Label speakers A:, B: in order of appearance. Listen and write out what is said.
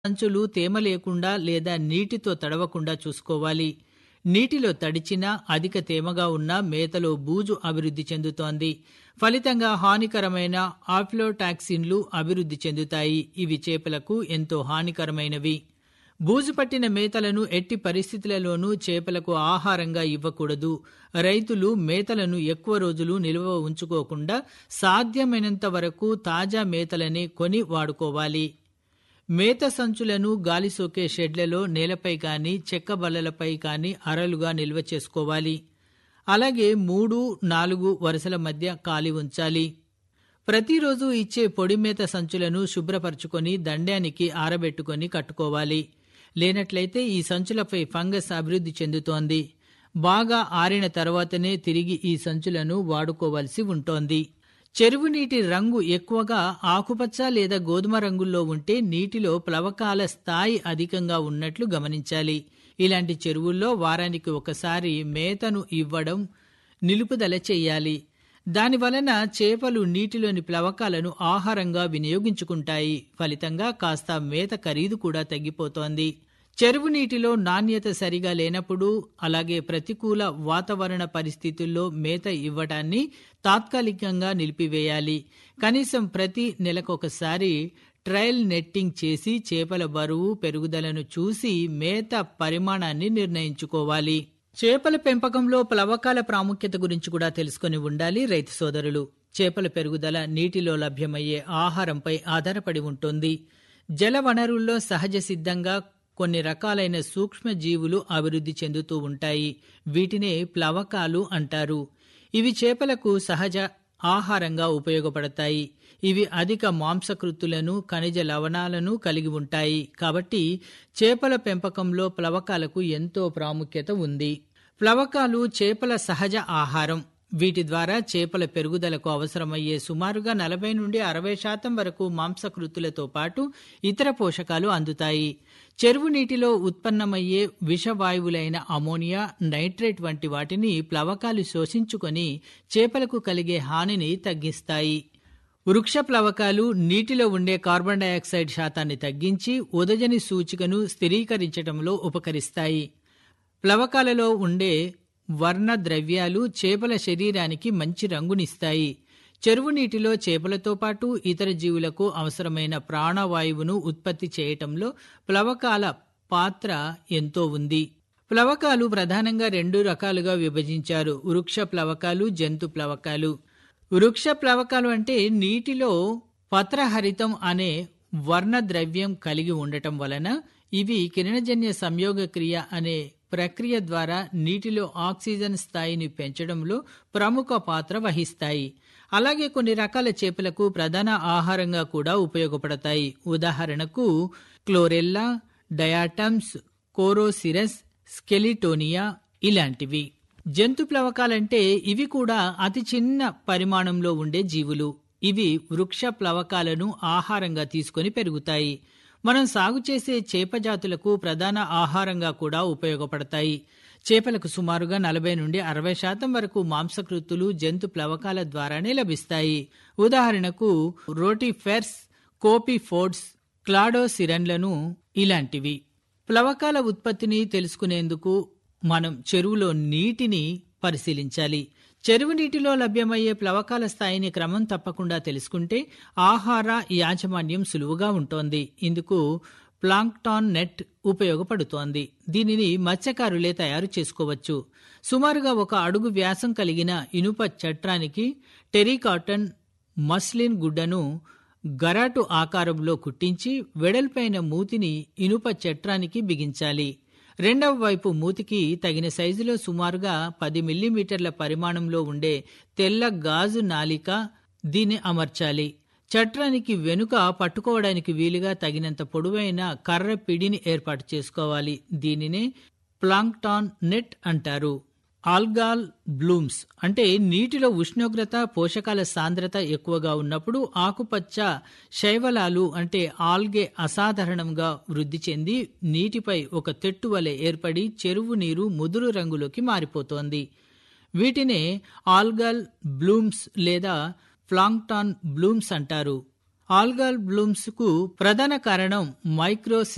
A: సంచులు తేమ లేకుండా లేదా నీటితో తడవకుండా చూసుకోవాలి నీటిలో తడిచినా అధిక తేమగా ఉన్న మేతలో బూజు అభివృద్ధి చెందుతోంది ఫలితంగా హానికరమైన ఆఫ్లోటాక్సిన్లు అభివృద్ధి చెందుతాయి ఇవి చేపలకు ఎంతో హానికరమైనవి బూజు పట్టిన మేతలను ఎట్టి పరిస్థితులలోనూ చేపలకు ఆహారంగా ఇవ్వకూడదు రైతులు మేతలను ఎక్కువ రోజులు నిల్వ ఉంచుకోకుండా సాధ్యమైనంత వరకు తాజా మేతలనే కొని వాడుకోవాలి మేత సంచులను గాలి సోకే షెడ్లలో నేలపై కానీ చెక్క బల్లలపై కానీ అరలుగా నిల్వ చేసుకోవాలి అలాగే మూడు నాలుగు వరుసల మధ్య ఖాళీ ఉంచాలి ప్రతిరోజు ఇచ్చే పొడి మేత సంచులను శుభ్రపరచుకొని దండానికి ఆరబెట్టుకొని కట్టుకోవాలి లేనట్లయితే ఈ సంచులపై ఫంగస్ అభివృద్ధి చెందుతోంది బాగా ఆరిన తర్వాతనే తిరిగి ఈ సంచులను వాడుకోవలసి ఉంటోంది చెరువు నీటి రంగు ఎక్కువగా ఆకుపచ్చ లేదా గోధుమ రంగుల్లో ఉంటే నీటిలో ప్లవకాల స్థాయి అధికంగా ఉన్నట్లు గమనించాలి ఇలాంటి చెరువుల్లో వారానికి ఒకసారి మేతను ఇవ్వడం నిలుపుదల చేయాలి దానివలన చేపలు నీటిలోని ప్లవకాలను ఆహారంగా వినియోగించుకుంటాయి ఫలితంగా కాస్త మేత ఖరీదు కూడా తగ్గిపోతోంది చెరువు నీటిలో నాణ్యత సరిగా లేనప్పుడు అలాగే ప్రతికూల వాతావరణ పరిస్థితుల్లో మేత ఇవ్వటాన్ని తాత్కాలికంగా నిలిపివేయాలి కనీసం ప్రతి నెలకొకసారి ట్రయల్ నెట్టింగ్ చేసి చేపల బరువు పెరుగుదలను చూసి మేత పరిమాణాన్ని నిర్ణయించుకోవాలి చేపల పెంపకంలో ప్లవకాల ప్రాముఖ్యత గురించి కూడా తెలుసుకుని ఉండాలి రైతు సోదరులు చేపల పెరుగుదల నీటిలో లభ్యమయ్యే ఆహారంపై ఆధారపడి ఉంటుంది జల వనరుల్లో సహజ సిద్ధంగా కొన్ని రకాలైన సూక్ష్మ జీవులు అభివృద్ధి చెందుతూ ఉంటాయి వీటినే ప్లవకాలు అంటారు ఇవి చేపలకు సహజ ఆహారంగా ఉపయోగపడతాయి ఇవి అధిక మాంసకృతులను ఖనిజ లవణాలను కలిగి ఉంటాయి కాబట్టి చేపల పెంపకంలో ప్లవకాలకు ఎంతో ప్రాముఖ్యత ఉంది ప్లవకాలు చేపల సహజ ఆహారం వీటి ద్వారా చేపల పెరుగుదలకు అవసరమయ్యే సుమారుగా నలభై నుండి అరవై శాతం వరకు మాంసకృతులతో పాటు ఇతర పోషకాలు అందుతాయి చెరువు నీటిలో ఉత్పన్నమయ్యే విషవాయువులైన అమోనియా నైట్రేట్ వంటి వాటిని ప్లవకాలు శోషించుకొని చేపలకు కలిగే హానిని తగ్గిస్తాయి వృక్ష ప్లవకాలు నీటిలో ఉండే కార్బన్ డయాక్సైడ్ శాతాన్ని తగ్గించి ఉదజని సూచికను స్థిరీకరించడంలో ఉపకరిస్తాయి ప్లవకాలలో ఉండే వర్ణ ద్రవ్యాలు చేపల శరీరానికి మంచి రంగునిస్తాయి చెరువు నీటిలో చేపలతో పాటు ఇతర జీవులకు అవసరమైన ప్రాణవాయువును ఉత్పత్తి చేయటంలో ప్లవకాల పాత్ర ఎంతో ఉంది ప్లవకాలు ప్రధానంగా రెండు రకాలుగా విభజించారు వృక్ష ప్లవకాలు జంతు ప్లవకాలు వృక్ష ప్లవకాలు అంటే నీటిలో పత్రహరితం అనే వర్ణ ద్రవ్యం కలిగి ఉండటం వలన ఇవి కిరణజన్య సంయోగ క్రియ అనే ప్రక్రియ ద్వారా నీటిలో ఆక్సిజన్ స్థాయిని పెంచడంలో ప్రముఖ పాత్ర వహిస్తాయి అలాగే కొన్ని రకాల చేపలకు ప్రధాన ఆహారంగా కూడా ఉపయోగపడతాయి ఉదాహరణకు క్లోరెల్లా డయాటమ్స్ కోరోసిరస్ స్కెలిటోనియా ఇలాంటివి జంతు ప్లవకాలంటే ఇవి కూడా అతి చిన్న పరిమాణంలో ఉండే జీవులు ఇవి వృక్ష ప్లవకాలను ఆహారంగా తీసుకొని పెరుగుతాయి మనం సాగు చేసే చేప జాతులకు ప్రధాన ఆహారంగా కూడా ఉపయోగపడతాయి చేపలకు సుమారుగా నలభై నుండి అరవై శాతం వరకు మాంసకృతులు జంతు ప్లవకాల ద్వారానే లభిస్తాయి ఉదాహరణకు రోటిఫెర్స్ కోపిఫోడ్స్ క్లాడోసిరన్లను ఇలాంటివి ప్లవకాల ఉత్పత్తిని తెలుసుకునేందుకు మనం చెరువులో నీటిని పరిశీలించాలి చెరువు నీటిలో లభ్యమయ్యే ప్లవకాల స్థాయిని క్రమం తప్పకుండా తెలుసుకుంటే ఆహార యాజమాన్యం సులువుగా ఉంటోంది ఇందుకు ప్లాంక్టాన్ నెట్ ఉపయోగపడుతోంది దీనిని మత్స్యకారులే తయారు చేసుకోవచ్చు సుమారుగా ఒక అడుగు వ్యాసం కలిగిన ఇనుప చట్రానికి టెరికాటన్ మస్లిన్ గుడ్డను గరాటు ఆకారంలో కుట్టించి వెడల్పైన మూతిని ఇనుప చట్రానికి బిగించాలి రెండవ వైపు మూతికి తగిన సైజులో సుమారుగా పది మిల్లీమీటర్ల పరిమాణంలో ఉండే తెల్ల గాజు నాలిక దీన్ని అమర్చాలి చట్రానికి వెనుక పట్టుకోవడానికి వీలుగా తగినంత పొడవైన కర్ర పిడిని ఏర్పాటు చేసుకోవాలి దీనినే ప్లాంక్టాన్ నెట్ అంటారు ఆల్గాల్ బ్లూమ్స్ అంటే నీటిలో ఉష్ణోగ్రత పోషకాల సాంద్రత ఎక్కువగా ఉన్నప్పుడు ఆకుపచ్చ శైవలాలు అంటే ఆల్గే అసాధారణంగా వృద్ధి చెంది నీటిపై ఒక తెట్టు వలె ఏర్పడి చెరువు నీరు ముదురు రంగులోకి మారిపోతోంది వీటినే ఆల్గల్ బ్లూమ్స్ లేదా ప్లాంక్టాన్ బ్లూమ్స్ అంటారు ఆల్గల్ బ్లూమ్స్ కు ప్రధాన కారణం మైక్రో